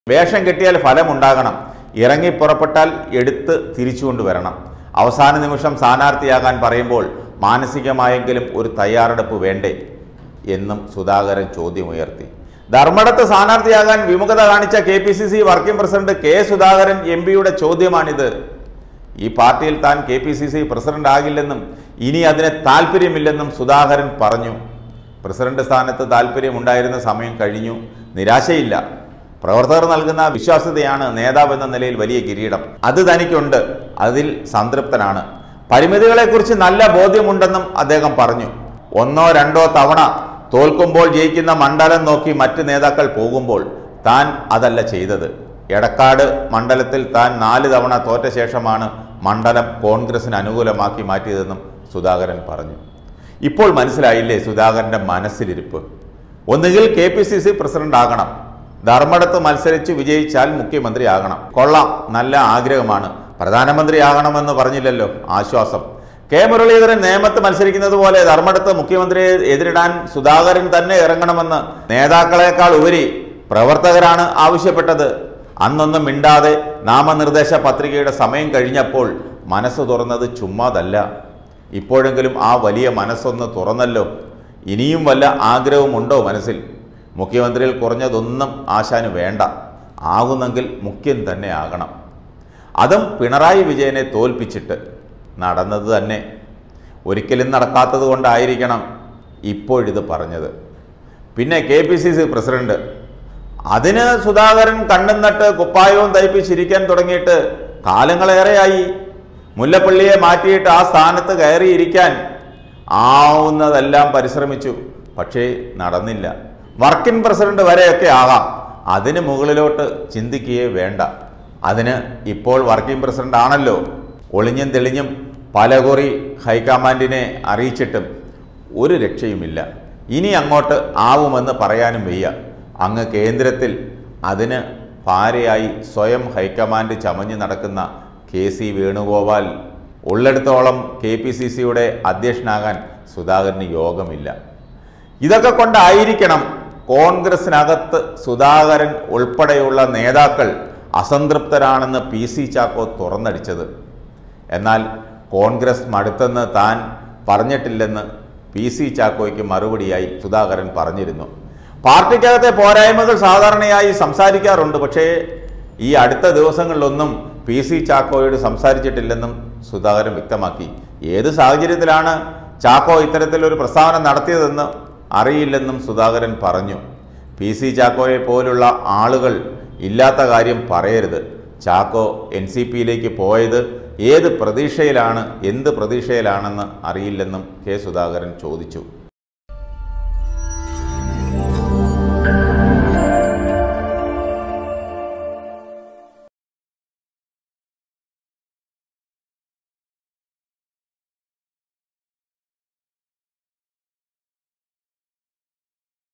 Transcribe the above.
വേഷം കെട്ടിയാൽ ഫലമുണ്ടാകണം ഇറങ്ങി പുറപ്പെട്ടാൽ എടുത്ത് തിരിച്ചുകൊണ്ടുവരണം അവസാന നിമിഷം സ്ഥാനാർത്ഥിയാകാൻ പറയുമ്പോൾ മാനസികമായെങ്കിലും ഒരു തയ്യാറെടുപ്പ് വേണ്ടേ എന്നും സുധാകരൻ ചോദ്യമുയർത്തി ധർമ്മടത്ത് സ്ഥാനാർത്ഥിയാകാൻ വിമുഖത കാണിച്ച K P C C working president K Sudhakaran M പിയുടെ ചോദ്യമാണിത് ഈ പാർട്ടിയിൽ താൻ K P C C president ആകില്ലെന്നും ഇനി അതിന് താല്പര്യമില്ലെന്നും സുധാകരൻ പറഞ്ഞു പ്രസിഡന്റ് സ്ഥാനത്ത് താല്പര്യമുണ്ടായിരുന്ന സമയം കഴിഞ്ഞു നിരാശയില്ല പ്രവർത്തകർ നൽകുന്ന വിശ്വാസ്യതയാണ് നേതാവ് എന്ന നിലയിൽ വലിയ കിരീടം അത് തനിക്കുണ്ട് അതിൽ സംതൃപ്തനാണ് പരിമിതികളെക്കുറിച്ച് നല്ല ബോധ്യമുണ്ടെന്നും അദ്ദേഹം പറഞ്ഞു ഒന്നോ രണ്ടോ തവണ തോൽക്കുമ്പോൾ ജയിക്കുന്ന മണ്ഡലം നോക്കി മറ്റ് നേതാക്കൾ പോകുമ്പോൾ താൻ അതല്ല ചെയ്തത് എടക്കാട് മണ്ഡലത്തിൽ താൻ നാല് തവണ തോറ്റ ശേഷമാണ് മണ്ഡലം കോൺഗ്രസിന് അനുകൂലമാക്കി മാറ്റിയതെന്നും സുധാകരൻ പറഞ്ഞു ഇപ്പോൾ മനസ്സിലായില്ലേ സുധാകരന്റെ മനസ്സിലിരിപ്പ് ഒന്നുകിൽ K P C C president ആകണം ധർമ്മടത്ത് മത്സരിച്ച് വിജയിച്ചാൽ മുഖ്യമന്ത്രി ആകണം കൊള്ളാം നല്ല ആഗ്രഹമാണ് പ്രധാനമന്ത്രി ആകണമെന്ന് പറഞ്ഞില്ലല്ലോ ആശ്വാസം കെ മുരളീധരൻ നേമത്ത് മത്സരിക്കുന്നത് പോലെ ധർമ്മടത്ത് മുഖ്യമന്ത്രിയെ എതിരിടാൻ സുധാകരൻ തന്നെ ഇറങ്ങണമെന്ന് നേതാക്കളെക്കാൾ ഉപരി പ്രവർത്തകരാണ് ആവശ്യപ്പെട്ടത് അന്നൊന്നും മിണ്ടാതെ നാമനിർദ്ദേശ പത്രികയുടെ സമയം കഴിഞ്ഞപ്പോൾ മനസ്സ് തുറന്നത് ചുമ്മാതല്ല ഇപ്പോഴെങ്കിലും ആ വലിയ മനസ്സൊന്ന് തുറന്നല്ലോ ഇനിയും വല്ല ആഗ്രഹമുണ്ടോ മനസ്സിൽ മുഖ്യമന്ത്രിയിൽ കുറഞ്ഞതൊന്നും ആശാന് വേണ്ട ആകുന്നെങ്കിൽ മുഖ്യൻ തന്നെ ആകണം അതും പിണറായി വിജയനെ തോൽപ്പിച്ചിട്ട് നടന്നത് തന്നെ ഒരിക്കലും നടക്കാത്തത് കൊണ്ടായിരിക്കണം ഇപ്പോഴിത് പറഞ്ഞത് പിന്നെ K P C C president അതിന് സുധാകരൻ കണ്ണും നട്ട് കുപ്പായവും തയ്പ്പിച്ചിരിക്കാൻ തുടങ്ങിയിട്ട് കാലങ്ങളേറെയായി മുല്ലപ്പള്ളിയെ മാറ്റിയിട്ട് ആ സ്ഥാനത്ത് കയറിയിരിക്കാൻ ആവുന്നതെല്ലാം പരിശ്രമിച്ചു പക്ഷേ നടന്നില്ല വർക്കിംഗ് പ്രസിഡന്റ് വരെയൊക്കെ ആകാം അതിന് മുകളിലോട്ട് ചിന്തിക്കുകയേ വേണ്ട അതിന് ഇപ്പോൾ വർക്കിംഗ് പ്രസിഡന്റ് ആണല്ലോ ഒളിഞ്ഞും തെളിഞ്ഞും പലകുറി ഹൈക്കമാൻഡിനെ അറിയിച്ചിട്ടും ഒരു രക്ഷയുമില്ല ഇനി അങ്ങോട്ട് ആവുമെന്ന് പറയാനും വയ്യ അങ്ങ് കേന്ദ്രത്തിൽ അതിന് പാരയായി സ്വയം ഹൈക്കമാൻഡ് ചമഞ്ഞു നടക്കുന്ന കെ സി വേണുഗോപാൽ ഉള്ളിടത്തോളം കെ പി സി സിയുടെ അധ്യക്ഷനാകാൻ സുധാകരന് യോഗമില്ല ഇതൊക്കെ കൊണ്ടായിരിക്കണം കോൺഗ്രസിനകത്ത് സുധാകരൻ ഉൾപ്പെടെയുള്ള നേതാക്കൾ അസംതൃപ്തരാണെന്ന് പി സി ചാക്കോ തുറന്നടിച്ചത് എന്നാൽ കോൺഗ്രസ് മടുത്തെന്ന് താൻ പറഞ്ഞിട്ടില്ലെന്ന് പി സി ചാക്കോയ്ക്ക് മറുപടിയായി സുധാകരൻ പറഞ്ഞിരുന്നു പാർട്ടിക്കകത്തെ പോരായ്മകൾ സാധാരണയായി സംസാരിക്കാറുണ്ട് പക്ഷേ ഈ അടുത്ത ദിവസങ്ങളിലൊന്നും പി സി ചാക്കോയോട് സംസാരിച്ചിട്ടില്ലെന്നും സുധാകരൻ വ്യക്തമാക്കി ഏത് സാഹചര്യത്തിലാണ് ചാക്കോ ഇത്തരത്തിലൊരു പ്രസ്താവന നടത്തിയതെന്ന് അറിയില്ലെന്നും സുധാകരൻ പറഞ്ഞു പി സി ചാക്കോയെ പോലുള്ള ആളുകൾ ഇല്ലാത്ത കാര്യം പറയരുത് ചാക്കോ എൻ സി പിയിലേക്ക് പോയത് ഏത് പ്രതീക്ഷയിലാണ് എന്ത് പ്രതീക്ഷയിലാണെന്ന് അറിയില്ലെന്നും കെ സുധാകരൻ ചോദിച്ചു